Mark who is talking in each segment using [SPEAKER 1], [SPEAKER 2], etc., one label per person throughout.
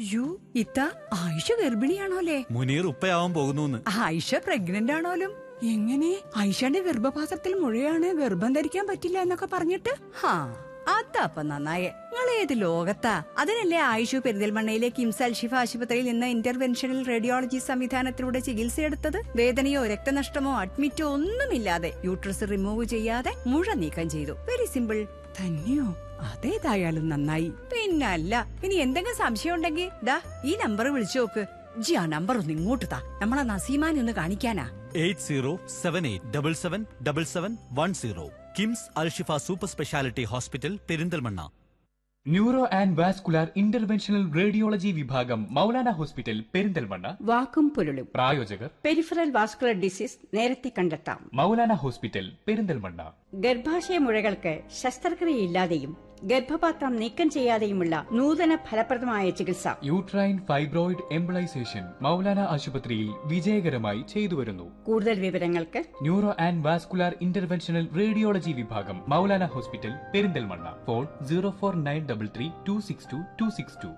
[SPEAKER 1] U ഇത്ത ആയിഷ ഗർഭിണിയാണോലേ
[SPEAKER 2] മുനീർ ഉപ്പയാവാൻ പോകുന്നു
[SPEAKER 1] Ayisha pregnant ആണോലും എങ്ങനെ ആയിഷയുടെ ഗർഭപാത്രത്തിൽ മുഴയാണ് ഗർഭം ധരിക്കാൻ പറ്റില്ല എന്നൊക്കെ പറഞ്ഞിട്ട് ഹാ അതപ്പ നന്നായേ നിങ്ങൾ ഏത് ലോകത്താ അതിനല്ലേ ആയിഷു പെരിന്തൽമണ്ണയിലെ കിംസ് അൽഷിഫ ആശുപത്രിയിൽ നിന്ന് ഇന്റർവെൻഷണൽ റേഡിയോളജി സംവിധാനത്തിലൂടെ ചികിത്സയെടുത്തത് വേദനയോ രക്തനഷ്ടമോ അഡ്മിറ്റോ ഒന്നുമില്ലാതെ യൂട്രസ് റിമൂവ് ചെയ്യാതെ മുഴ നീക്കം ചെയ്തു വെരി സിമ്പിൾ തന്നെയോ അതേതായാലും നന്നായി പിന്നല്ല ഇനി എന്തെങ്കിലും സംശയം ഉണ്ടെങ്കിൽ ദാ ഈ നമ്പർ വിളിച്ചു നോക്ക് ജി ആ നമ്പർ ഒന്ന് ഇങ്ങോട്ട് താ നമ്മളെ നസീമാനെ ഒന്ന് കാണിക്കാനാ
[SPEAKER 2] eight zero seven eight double seven double seven one zero KIMS Alshifa super speciality hospital Perinthalmanna
[SPEAKER 3] neuro and vascular interventional radiology വിഭാഗം മൗലാന ഹോസ്പിറ്റൽ പെരിന്തൽമണ്ണ
[SPEAKER 4] വാക്കും പൊരുളും
[SPEAKER 3] പ്രായോജകർ
[SPEAKER 4] പെരിഫറൽ വാസ്കുലർ ഡിസീസ് നേരത്തെ കണ്ടെത്താം
[SPEAKER 3] മൗലാന ഹോസ്പിറ്റൽ പെരിന്തൽമണ്ണ
[SPEAKER 4] ഗർഭാശയ മുഴകൾക്ക് ശസ്ത്രക്രിയയില്ലാതെയും ഗർഭപാത്രം നീക്കം ചെയ്യാതെയുമുള്ള നൂതന ഫലപ്രദമായ ചികിത്സ
[SPEAKER 3] യൂട്രൈൻ ഫൈബ്രോയിഡ് എംബിളൈസേഷൻ മൗലാന ആശുപത്രിയിൽ വിജയകരമായി ചെയ്തുവരുന്നു
[SPEAKER 4] കൂടുതൽ വിവരങ്ങൾക്ക്
[SPEAKER 3] neuro and vascular interventional radiology വിഭാഗം Maulana hospital Perinthalmanna phone zero four nine double three two six two two six two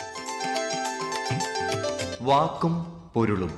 [SPEAKER 5] വാക്കും പൊരുളും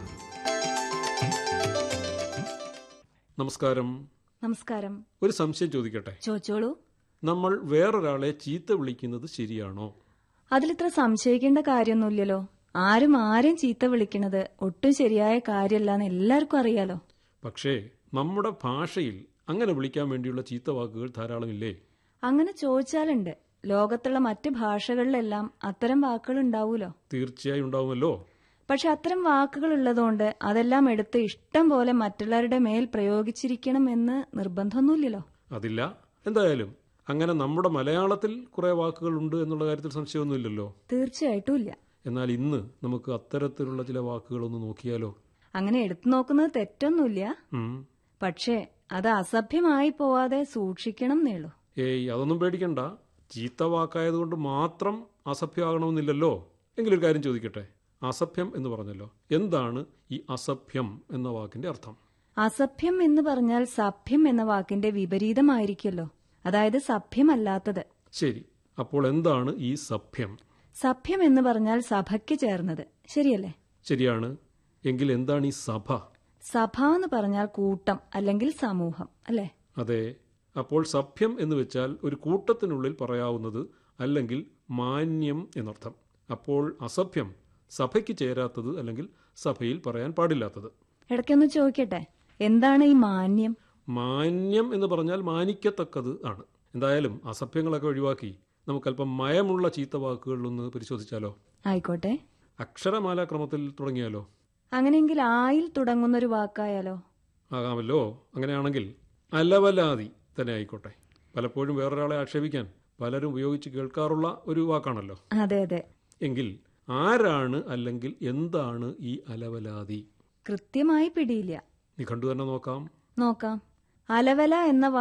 [SPEAKER 6] നമസ്കാരം
[SPEAKER 7] നമസ്കാരം
[SPEAKER 6] ഒരു സംശയം ചോദിക്കട്ടെ
[SPEAKER 7] ചോദിച്ചോളൂ
[SPEAKER 6] നമ്മൾ വേറൊരാളെ ചീത്ത വിളിക്കുന്നത് ശരിയാണോ
[SPEAKER 7] അതിലിത്ര സംശയിക്കേണ്ട കാര്യമൊന്നുമില്ലല്ലോ ആരും ആരും ചീത്ത വിളിക്കണത് ഒട്ടും ശരിയായ കാര്യമല്ലെന്ന് എല്ലാവർക്കും അറിയാലോ
[SPEAKER 6] പക്ഷേ നമ്മുടെ ഭാഷയിൽ അങ്ങനെ വിളിക്കാൻ വേണ്ടിയുള്ള ചീത്ത വാക്കുകൾ ധാരാളമില്ലേ
[SPEAKER 7] അങ്ങനെ ചോദിച്ചാലുണ്ട് ലോകത്തുള്ള മറ്റ് ഭാഷകളിലെല്ലാം അത്തരം വാക്കുകൾ ഉണ്ടാവൂലോ
[SPEAKER 6] തീർച്ചയായും ഉണ്ടാവുമല്ലോ
[SPEAKER 7] പക്ഷെ അത്തരം വാക്കുകൾ ഉള്ളതുകൊണ്ട് അതെല്ലാം എടുത്ത് ഇഷ്ടം പോലെ മറ്റുള്ളവരുടെ മേൽ പ്രയോഗിച്ചിരിക്കണം എന്ന് നിർബന്ധമൊന്നുമില്ലല്ലോ
[SPEAKER 6] അതില്ല എന്തായാലും അങ്ങനെ നമ്മുടെ മലയാളത്തിൽ കുറെ വാക്കുകൾ ഉണ്ട് എന്നുള്ള കാര്യത്തിൽ സംശയമൊന്നുമില്ലല്ലോ
[SPEAKER 7] തീർച്ചയായിട്ടും ഇല്ല
[SPEAKER 6] എന്നാൽ ഇന്ന് നമുക്ക് അത്തരത്തിലുള്ള ചില വാക്കുകളൊന്ന് നോക്കിയാലോ
[SPEAKER 7] അങ്ങനെ എടുത്തു നോക്കുന്നത് തെറ്റൊന്നുമില്ല
[SPEAKER 6] ഉം.
[SPEAKER 7] പക്ഷേ അത് അസഭ്യമായി പോവാതെ സൂക്ഷിക്കണം എന്നേളൂ
[SPEAKER 6] ഏയ് അതൊന്നും പേടിക്കണ്ട ചീത്ത വാക്കായതുകൊണ്ട് മാത്രം അസഭ്യമാകണമെന്നില്ലല്ലോ എങ്കിലൊരു കാര്യം ചോദിക്കട്ടെ അസഭ്യം എന്ന് പറഞ്ഞല്ലോ എന്താണ് ഈ അസഭ്യം എന്ന വാക്കിന്റെ അർത്ഥം
[SPEAKER 7] അസഭ്യം എന്ന് പറഞ്ഞാൽ സഭ്യം എന്ന വാക്കിന്റെ വിപരീതമായിരിക്കുമല്ലോ അതായത് സഭ്യമല്ലാത്തത്
[SPEAKER 6] ശരി അപ്പോൾ എന്താണ് ഈ സഭ്യം
[SPEAKER 7] സഭ്യം എന്ന് പറഞ്ഞാൽ സഭയ്ക്ക് ചേർന്നത് ശരിയല്ലേ
[SPEAKER 6] ശരിയാണ് എങ്കിൽ എന്താണ് ഈ സഭ
[SPEAKER 7] സഭ എന്ന് പറഞ്ഞാൽ കൂട്ടം അല്ലെങ്കിൽ സമൂഹം അല്ലേ
[SPEAKER 6] അതെ അപ്പോൾ സഭ്യം എന്ന് വെച്ചാൽ ഒരു കൂട്ടത്തിനുള്ളിൽ പറയാവുന്നത് അല്ലെങ്കിൽ മാന്യം എന്നർത്ഥം അപ്പോൾ അസഭ്യം സഭയ്ക്ക് ചേരാത്തത് അല്ലെങ്കിൽ സഭയിൽ പറയാൻ പാടില്ലാത്തത്
[SPEAKER 7] ഇടയ്ക്കൊന്ന് ചോദിക്കട്ടെ എന്താണ് ഈ മാന്യം
[SPEAKER 6] മാന്യം എന്ന് പറഞ്ഞാൽ മാനിക്കത്തക്കത് ആണ് എന്തായാലും അസഭ്യങ്ങളൊക്കെ ഒഴിവാക്കി നമുക്കല്പം മയമുള്ള ചീത്ത വാക്കുകളിലൊന്ന് പരിശോധിച്ചാലോ
[SPEAKER 7] ആയിക്കോട്ടെ
[SPEAKER 6] അക്ഷരമാലാക്രമത്തിൽ തുടങ്ങിയാലോ
[SPEAKER 7] അങ്ങനെയെങ്കിൽ ആയിൽ തുടങ്ങുന്ന ഒരു വാക്കായാലോ
[SPEAKER 6] ആകാമല്ലോ അങ്ങനെയാണെങ്കിൽ അലവലാതി തന്നെ ആയിക്കോട്ടെ പലപ്പോഴും വേറൊരാളെ ആക്ഷേപിക്കാൻ പലരും ഉപയോഗിച്ച് കേൾക്കാറുള്ള ഒരു വാക്കാണല്ലോ
[SPEAKER 7] അതെ അതെ
[SPEAKER 6] എങ്കിൽ ആരാണ് അല്ലെങ്കിൽ എന്താണ് ഈ അലവലാതി
[SPEAKER 7] കൃത്യമായി പിടിയില്ല
[SPEAKER 6] നീ കണ്ടു തന്നെ നോക്കാം
[SPEAKER 7] നോക്കാം അലവല എന്ന